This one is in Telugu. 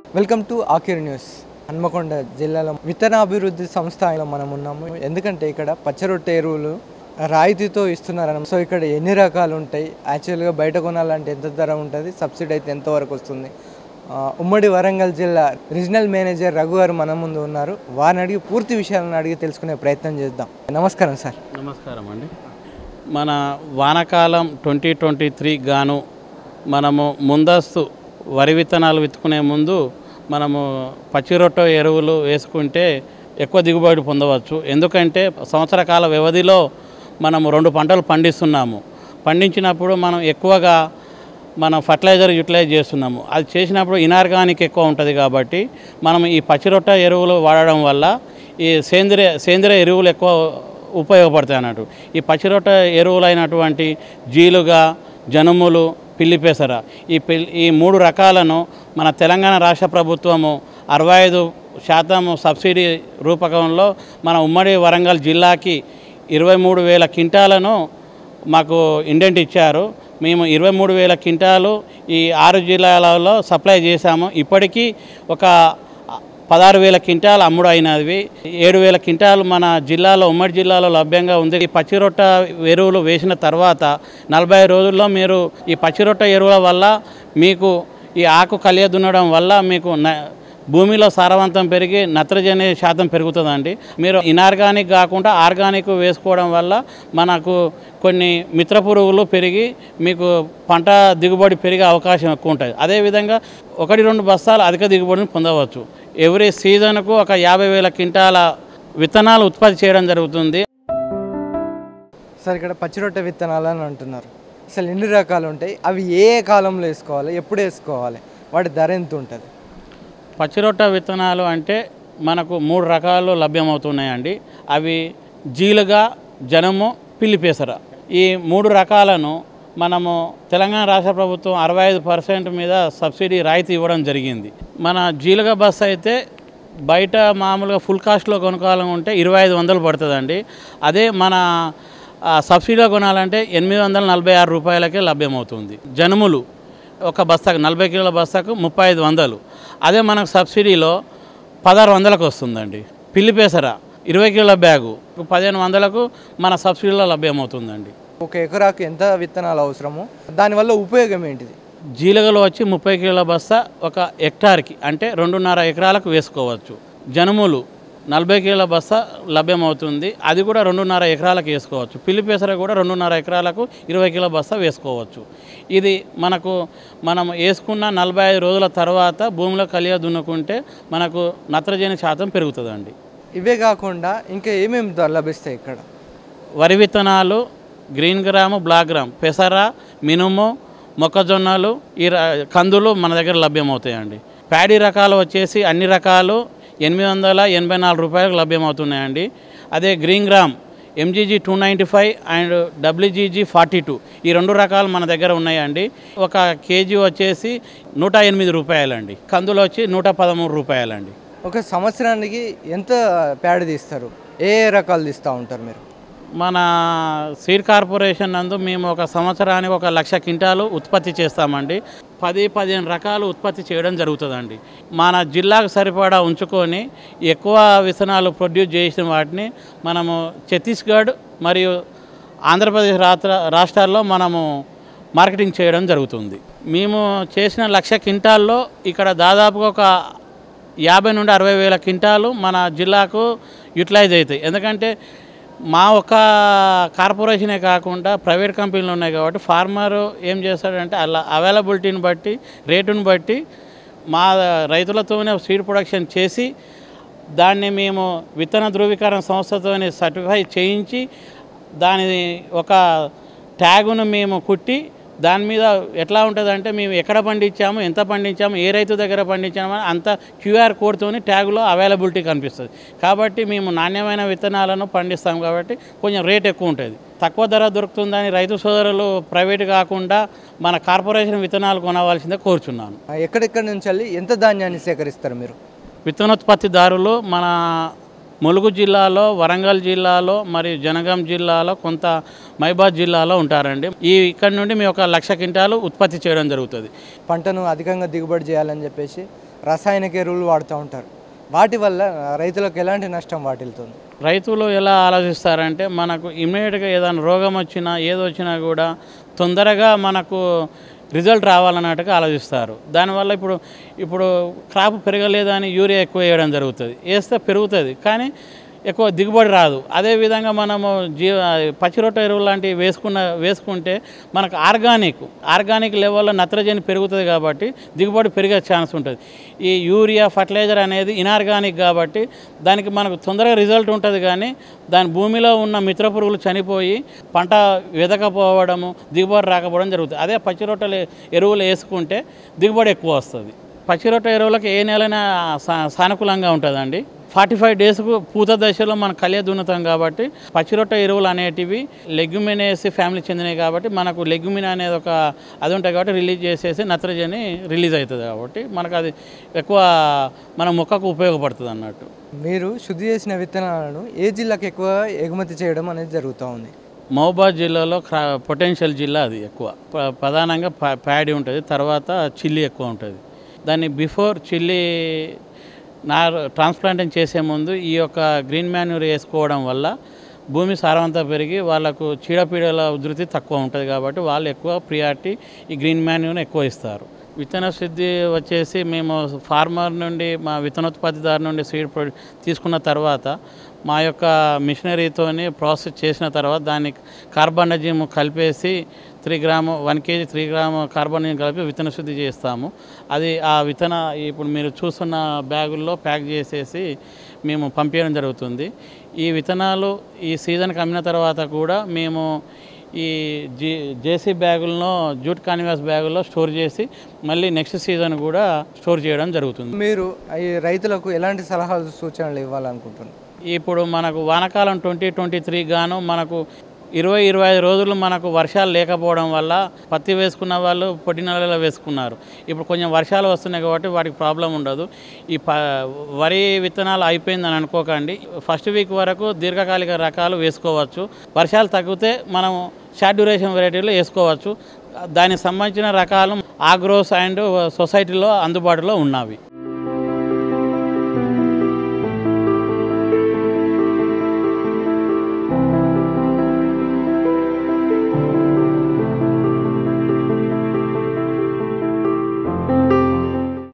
వెల్కమ్ టు ఆకిర్ న్యూస్ హన్మకొండ జిల్లాలో విత్తనాభివృద్ధి సంస్థలో మనం ఉన్నాము ఎందుకంటే ఇక్కడ పచ్చరొట్టె ఎరువులు రాయితీతో ఇస్తున్నారు సో ఇక్కడ ఎన్ని రకాలు ఉంటాయి యాక్చువల్గా బయట కొనాలంటే ఎంత ధర ఉంటుంది సబ్సిడీ అయితే ఎంతవరకు వస్తుంది ఆ, ఉమ్మడి వరంగల్ జిల్లా రీజనల్ మేనేజర్ రఘు గారు మన ముందు ఉన్నారు వారిని అడిగి పూర్తి విషయాలను అడిగి తెలుసుకునే ప్రయత్నం చేద్దాం నమస్కారం సార్ నమస్కారం అండి మన వానాకాలం ట్వంటీ ట్వంటీ త్రీ గాను మనము ముందస్తు వరి విత్తనాలు విత్తుకునే ముందు మనము పచ్చిరొట్ట ఎరువులు వేసుకుంటే ఎక్కువ దిగుబడి పొందవచ్చు ఎందుకంటే సంవత్సర కాల వ్యవధిలో మనము రెండు పంటలు పండిస్తున్నాము పండించినప్పుడు మనం ఎక్కువగా మనం ఫర్టిలైజర్ యూటిలైజ్ చేస్తున్నాము అది చేసినప్పుడు ఇనార్గానిక్ ఎక్కువ ఉంటుంది కాబట్టి మనం ఈ పచ్చిరొట్ట ఎరువులు వాడడం వల్ల ఈ సేంద్రియ సేంద్రియ ఎరువులు ఎక్కువ ఉపయోగపడతాయి అన్నట్టు ఈ పచ్చిరొట్ట ఎరువులైనటువంటి జీలుగా జనుములు పిల్లిపెసర ఈ పిల్ ఈ మూడు రకాలను మన తెలంగాణ రాష్ట్ర ప్రభుత్వము అరవై ఐదు శాతం సబ్సిడీ రూపకంలో మన ఉమ్మడి వరంగల్ జిల్లాకి ఇరవై మూడు వేల కింటాలను మాకు ఇండెంట్ ఇచ్చారు మేము ఇరవై మూడు వేల కింటాలు ఈ ఆరు జిల్లాలలో సప్లై చేశాము ఇప్పటికీ ఒక పదహారు వేల కింటాలు అమ్ముడు అయినవి ఏడు వేల కింటాలు మన జిల్లాలో ఉమ్మడి జిల్లాలో లభ్యంగా ఉంది ఈ పచ్చిరొట్ట ఎరువులు వేసిన తర్వాత నలభై రోజుల్లో మీరు ఈ పచ్చిరొట్ట ఎరువుల వల్ల మీకు ఈ ఆకు కలియ దున్నడం వల్ల మీకు న- భూమిలో సారవంతం పెరిగి నత్రజని శాతం పెరుగుతుందండి మీరు ఇనార్గానిక్ కాకుండా ఆర్గానిక్ వేసుకోవడం వల్ల మనకు కొన్ని మిత్ర పురుగులు పెరిగి మీకు పంట దిగుబడి పెరిగే అవకాశం ఎక్కువ ఉంటుంది అదేవిధంగా ఒకటి రెండు బస్తాలు అధిక దిగుబడిని పొందవచ్చు ఎవ్రీ సీజన్కు ఒక యాభై వేల క్వింటాల విత్తనాలు ఉత్పత్తి చేయడం జరుగుతుంది సార్ ఇక్కడ పచ్చిరొట్టె విత్తనాలు అని అంటున్నారు అసలు ఎన్ని రకాలు ఉంటాయి అవి ఏ ఏ కాలంలో వేసుకోవాలి ఎప్పుడు వేసుకోవాలి వాటి ధర ఎంత ఉంటుంది పచ్చిరొట్ట విత్తనాలు అంటే మనకు మూడు రకాలు లభ్యమవుతున్నాయండి అవి జీలుగా జనము పిల్లిపేసర ఈ మూడు రకాలను మనము తెలంగాణ రాష్ట్ర ప్రభుత్వం అరవై ఐదు పర్సెంట్ మీద సబ్సిడీ రాయితీ ఇవ్వడం జరిగింది మన జీలుగా బస్ అయితే బయట మామూలుగా ఫుల్ కాస్ట్లో కొనుక్కోవాలనుకుంటే ఇరవై ఐదు వందలు పడుతుందండి అదే మన ఆ, సబ్సిడీలో కొనాలంటే ఎనిమిది వందల నలభై ఆరు రూపాయలకే లభ్యమవుతుంది జనుములు ఒక బస్తాకు నలభై కిలోల బస్తాకు ముప్పై ఐదు వందలు అదే మనకు సబ్సిడీలో పదహారు వందలకు వస్తుందండి పిల్లి పెసర ఇరవై కిలోల బ్యాగు పదిహేను వందలకు మన సబ్సిడీలో లభ్యమవుతుందండి ఒక ఎకరాకు ఎంత విత్తనాలు అవసరము దానివల్ల ఉపయోగం ఏంటిది జీలగలు వచ్చి ముప్పై కిలోల బస్తా ఒక హెక్టార్కి అంటే రెండున్నర ఎకరాలకు వేసుకోవచ్చు జనుములు నలభై కిలోల బస్తా లభ్యమవుతుంది అది కూడా రెండున్నర ఎకరాలకు వేసుకోవచ్చు పిల్లి పెసర కూడా రెండున్నర ఎకరాలకు ఇరవై కిలో బస్తా వేసుకోవచ్చు ఇది మనకు మనం వేసుకున్న నలభై ఐదు రోజుల తర్వాత భూమిలో కలియ దున్నుకుంటే మనకు నత్రజని శాతం పెరుగుతుందండి ఇవే కాకుండా ఇంకా ఏమేమి ధర లభిస్తాయి ఇక్కడ వరి విత్తనాలు గ్రీన్ గ్రాము బ్లాక్ గ్రామ్ పెసర మినుము మొక్కజొన్నలు ఈ ర- కందులు మన దగ్గర లభ్యమవుతాయండి ప్యాడీ రకాలు వచ్చేసి అన్ని రకాలు ఎనిమిది వందల ఎనభై నాలుగు రూపాయలకు లభ్యమవుతున్నాయండి అదే green gram MGG two ninety five and WGG forty two ఈ రెండు రకాలు మన దగ్గర ఉన్నాయండి ఒక కేజీ వచ్చేసి నూట ఎనిమిది రూపాయలండి కందులు వచ్చి నూట పదమూడు రూపాయలండి ఒక సంవత్సరానికి ఎంత ప్యాడ్ తీస్తారు ఏ ఏ రకాలు తీస్తూ ఉంటారు మీరు మన సీడ్ కార్పొరేషన్ నందు మేము ఒక సంవత్సరానికి ఒక లక్ష క్వింటాలు ఉత్పత్తి చేస్తామండి పది పదిహేను రకాలు ఉత్పత్తి చేయడం జరుగుతుందండి మన జిల్లాకు సరిపడా ఉంచుకొని ఎక్కువ విత్తనాలు ప్రొడ్యూస్ చేసిన వాటిని మనము ఛత్తీస్గఢ్ మరియు ఆంధ్రప్రదేశ్ రాష్ట్ర రాష్ట్రాల్లో మనము మార్కెటింగ్ చేయడం జరుగుతుంది మేము చేసిన లక్ష క్వింటాల్లో ఇక్కడ దాదాపుగా ఒక యాభై నుండి అరవై వేల క్వింటాలు మన జిల్లాకు యూటిలైజ్ అవుతాయి ఎందుకంటే మా ఒక కార్పొరేషనే కాకుండా ప్రైవేట్ కంపెనీలు ఉన్నాయి కాబట్టి ఫార్మర్ ఏం చేస్తాడంటే అలా అవైలబిలిటీని బట్టి రేటుని బట్టి మా రైతులతోనే సీడ్ ప్రొడక్షన్ చేసి దాన్ని మేము విత్తన ధృవీకరణ సంస్థతో సర్టిఫై చేయించి దాని ఒక ట్యాగును మేము కుట్టి దాని మీద ఎట్లా ఉంటుందంటే మేము ఎక్కడ పండించాము ఎంత పండించాము ఏ రైతు దగ్గర పండించాము అని అంత క్యూఆర్ కోడ్తోని ట్యాగులో అవైలబిలిటీ కనిపిస్తుంది కాబట్టి మేము నాణ్యమైన విత్తనాలను పండిస్తాం కాబట్టి కొంచెం రేట్ ఎక్కువ ఉంటుంది తక్కువ ధర దొరుకుతుందని రైతు సోదరులు ప్రైవేట్ కాకుండా మన కార్పొరేషన్ విత్తనాలు కొనవలసిందే కోరుచున్నాను ఎక్కడెక్కడి నుంచి వెళ్ళి ఎంత ధాన్యాన్ని సేకరిస్తారు మీరు విత్తనోత్పత్తిదారులు మన ములుగు జిల్లాలో వరంగల్ జిల్లాలో మరియు జనగాం జిల్లాలో కొంత మైబాద్ జిల్లాలో ఉంటారండి ఈ ఇక్కడ నుండి మేము ఒక లక్ష క్వింటాలు ఉత్పత్తి చేయడం జరుగుతుంది పంటను అధికంగా దిగుబడి చేయాలని చెప్పేసి రసాయనిక ఎరువులు వాడుతూ ఉంటారు వాటి వల్ల రైతులకు ఎలాంటి నష్టం వాటిల్తుంది రైతులు ఎలా ఆలోచిస్తారంటే మనకు ఇమ్మీడియట్గా ఏదైనా రోగం వచ్చినా ఏది వచ్చినా కూడా తొందరగా మనకు రిజల్ట్ రావాలన్నట్టుగా ఆలోచిస్తారు దానివల్ల ఇప్పుడు ఇప్పుడు క్రాప్ పెరగలేదని యూరియా ఎక్కువ వేయడం జరుగుతుంది వేస్తే పెరుగుతుంది కానీ ఎక్కువ దిగుబడి రాదు అదేవిధంగా మనము జీ పచ్చిరొట్ట ఎరువు లాంటివి వేసుకున్న వేసుకుంటే మనకు ఆర్గానిక్ ఆర్గానిక్ లెవెల్లో నత్రజని పెరుగుతుంది కాబట్టి దిగుబడి పెరిగే ఛాన్స్ ఉంటుంది ఈ యూరియా ఫర్టిలైజర్ అనేది ఇనార్గానిక్ కాబట్టి దానికి మనకు తొందరగా రిజల్ట్ ఉంటుంది కానీ దాని భూమిలో ఉన్న మిత్ర పురుగులు చనిపోయి పంట వెదకపోవడము దిగుబడి రాకపోవడం జరుగుతుంది అదే పచ్చిరొట్టలు ఎరువులు వేసుకుంటే దిగుబడి ఎక్కువ వస్తుంది పచ్చిరొట్ట ఎరువులకు ఏ నెలైనా సా- సానుకూలంగా ఉంటుందండి ఫార్టీ ఫైవ్ డేస్కు పూత దశలో మనం కలియ దున్నుతాం కాబట్టి పచ్చిరొట్ట ఎరువులు అనేటివి లెగ్యుమినేసి ఫ్యామిలీ చెందినవి కాబట్టి మనకు లెగ్యుమిన్ అనేది ఒక అది ఉంటుంది కాబట్టి రిలీజ్ చేసేసి నత్రజని రిలీజ్ అవుతుంది కాబట్టి మనకు అది ఎక్కువ మన మొక్కకు ఉపయోగపడుతుంది అన్నట్టు మీరు శుద్ధి చేసిన విత్తనాలను ఏ జిల్లాకు ఎక్కువ ఎగుమతి చేయడం అనేది జరుగుతూ ఉంది మహబాద్ జిల్లాలో క్రా పొటెన్షియల్ జిల్లా అది ఎక్కువ ప్ర- ప్రధానంగా పా- ప్యాడీ ఉంటుంది తర్వాత చిల్లీ ఎక్కువ ఉంటుంది దాన్ని బిఫోర్ చిల్లీ నార్ ట్రాన్స్ప్లాంటింగ్ చేసే ముందు ఈ యొక్క గ్రీన్ మాన్యూర్ వేసుకోవడం వల్ల భూమి సారవంతం పెరిగి వాళ్ళకు చీడపీడల ఉధృతి తక్కువ ఉంటుంది కాబట్టి వాళ్ళు ఎక్కువ ప్రియారిటీ ఈ గ్రీన్ మాన్యూర్ని ఎక్కువ ఇస్తారు విత్తన శుద్ధి వచ్చేసి మేము ఫార్మర్ నుండి మా విత్తనోత్పత్తిదారు నుండి సీడ్ ప్రొ తీసుకున్న తర్వాత మా యొక్క మిషనరీతోని ప్రాసెస్ చేసిన తర్వాత దాన్ని కార్బనజిమ్ కలిపేసి three gram one KG three gram carbon కలిపి విత్తన శుద్ధి చేస్తాము అది ఆ విత్తన ఇప్పుడు మీరు చూస్తున్న బ్యాగుల్లో ప్యాక్ చేసేసి మేము పంపించడం జరుగుతుంది ఈ విత్తనాలు ఈ సీజన్కి అమ్మిన తర్వాత కూడా మేము ఈ జీ జేసీ బ్యాగులను జూట్ కాన్వాస్ బ్యాగుల్లో స్టోర్ చేసి మళ్ళీ నెక్స్ట్ సీజన్ కూడా స్టోర్ చేయడం జరుగుతుంది మీరు ఈ రైతులకు ఎలాంటి సలహాలు సూచనలు ఇవ్వాలనుకుంటున్నారు ఇప్పుడు మనకు వానాకాలం ట్వంటీ ట్వంటీ త్రీ గాను మనకు ఇరవై ఇరవై ఐదు రోజులు మనకు వర్షాలు లేకపోవడం వల్ల పత్తి వేసుకున్న వాళ్ళు పొడి నెలలో వేసుకున్నారు ఇప్పుడు కొంచెం వర్షాలు వస్తున్నాయి కాబట్టి వాటికి ప్రాబ్లం ఉండదు ఈ ప వరి విత్తనాలు అయిపోయిందని అనుకోకండి ఫస్ట్ వీక్ వరకు దీర్ఘకాలిక రకాలు వేసుకోవచ్చు వర్షాలు తగ్గితే మనం షార్ట్ డ్యూరేషన్ వెరైటీలు వేసుకోవచ్చు దానికి సంబంధించిన రకాలు ఆగ్రోస్ అండ్ సొసైటీలో అందుబాటులో ఉన్నవి